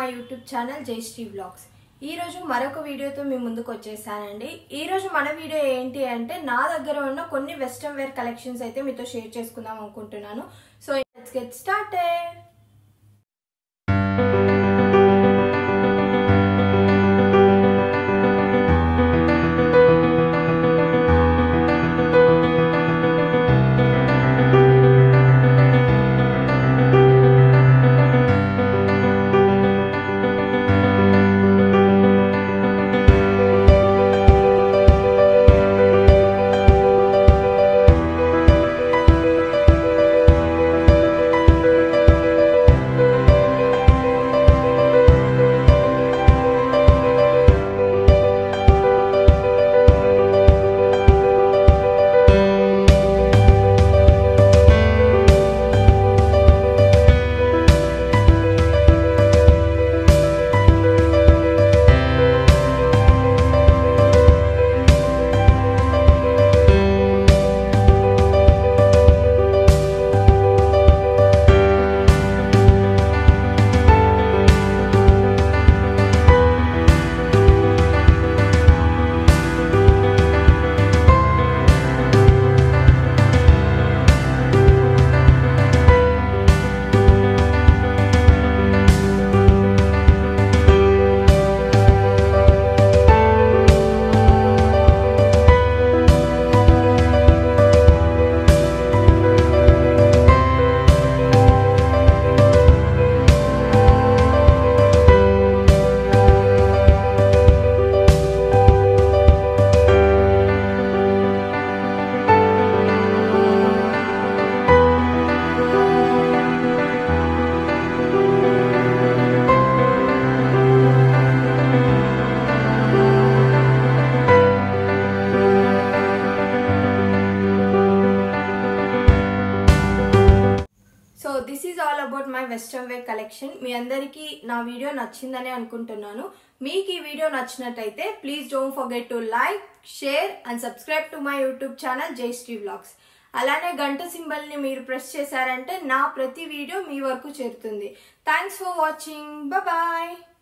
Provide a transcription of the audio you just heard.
my YouTube channel Jayashree vlogs ఈ రోజు మరొక వీడియోతో మీ ముందుకు వచ్చేసానండి ఈ రోజు మన వీడియో ఏంటి అంటే నా దగ్గర ఉన్న కొన్ని వెస్ట్రన్ వేర్ కలెక్షన్స్ అయితే మీతో షేర్ చేసుకుందాం అనుకుంటున్నాను so let's get started so this is all about my western wear collection మీ అందరికీ నా వీడియో నచ్చిందని అనుకుంటున్నాను మీకు ఈ వీడియో నచ్చినట్టయితే please don't forget to like share and subscribe to my YouTube channel Jayashree vlogs అలానే గంట సింబల్ని మీరు ప్రెస్ చేశారంటే నా ప్రతి వీడియో మీ వరకు చేరుతుంది థ్యాంక్స్ ఫర్ వాచింగ్ బాయ్